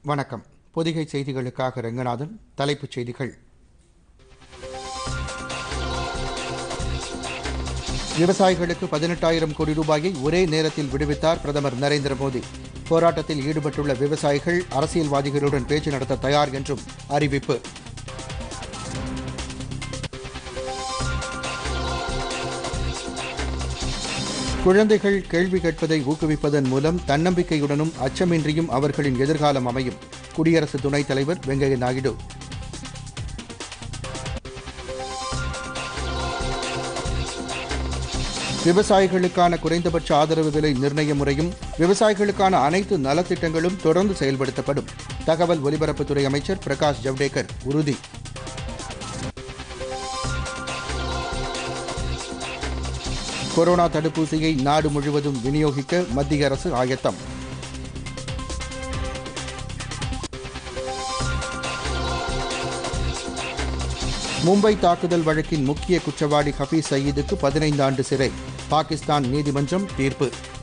வணக்கம் பொதிகை செய்திகளுக்காக ரங்கநாதன் தலைப்புச் செய்திகள் விவசாயிகளுக்கு பதினெட்டாயிரம் கோடி ரூபாயை ஒரே நேரத்தில் விடுவித்தார் பிரதமர் நரேந்திர மோடி போராட்டத்தில் ஈடுபட்டுள்ள விவசாயிகள் அரசியல்வாதிகளுடன் பேச்சு நடத்த தயார் என்றும் அறிவிப்பு குழந்தைகள் கேள்வி கேட்பதை ஊக்குவிப்பதன் மூலம் தன்னம்பிக்கையுடனும் அச்சமின்றியும் அவர்களின் எதிர்காலம் அமையும் குடியரசு துணைத் தலைவர் வெங்கையா நாயுடு விவசாயிகளுக்கான குறைந்தபட்ச ஆதரவு விலை நிர்ணய முறையும் விவசாயிகளுக்கான அனைத்து நலத்திட்டங்களும் தொடர்ந்து செயல்படுத்தப்படும் தகவல் ஒலிபரப்புத்துறை அமைச்சர் பிரகாஷ் ஜவ்டேகர் உறுதி கொரோனா தடுப்பூசியை நாடு முழுவதும் விநியோகிக்க மத்திய அரசு ஆயத்தம் மும்பை தாக்குதல் வழக்கின் முக்கிய குற்றவாளி ஹபீஸ் சயீதுக்கு பதினைந்து ஆண்டு சிறை பாகிஸ்தான் நீதிமன்றம் தீர்ப்பு